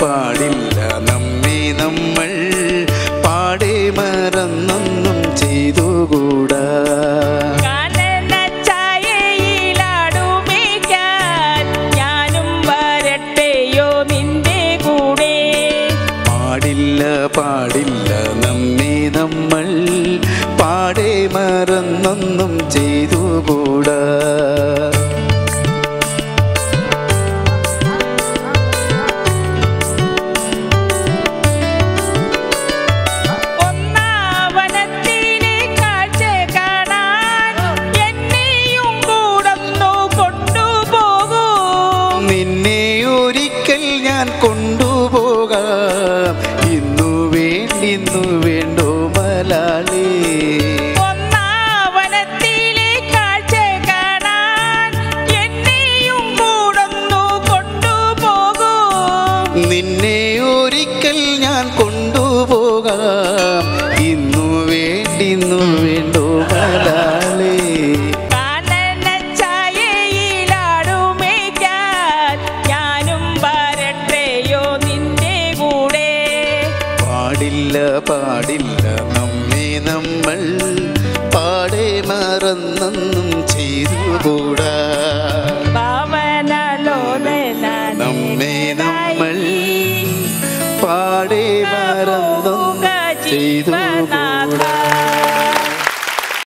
പാടില്ല നമ്മെ നമ്മൾ പാടെ മറന്നൊന്നും ചെയ്തുകൂടാ കാനന ഛായയിലാടുമേക്കാൻ ഞാനും വരട്ടെയോ നിന്റെ കൂടെ പാടില്ല പാടില്ല നമ്മെ നമ്മൾ പാടെ മറന്നൊന്നും ചെയ്തുകൂടാ ഒന്നാവനത്തിലെ കാഴ്ച കാണാൻ എന്നെയും കൂടന്നു കൊണ്ടുപോകൂ നിന്നെ ഒരിക്കൽ ഞാൻ കൊണ്ടുപോകാം ഇന്നു വേണ്ടിന്നു വേണ്ടോ മലാളി ഒന്നാവനത്തിലെ കാഴ്ച കാണാൻ എന്നെയും കൂടന്നു കൊണ്ടുപോകൂ നിന്നെ ഒരിക്കൽ ഞാൻ കൊണ്ടുപോകാം ഇന്നു വേണ്ടിന്നു വേണ്ടോ മലാളി കാനന ഛായയിലാടുമേക്കാൻ ഞാനും വരട്ടെയോ നിന്റെ കൂടെ പാടില്ല പാടില്ല നമ്മെ നമ്മൾ പാടെ മറന്നൊന്നും ചെയ്തുകൂടാ പാവനലോലനായി നമ്മെ നമ്മൾ പാടെ മറന്നൊന്നും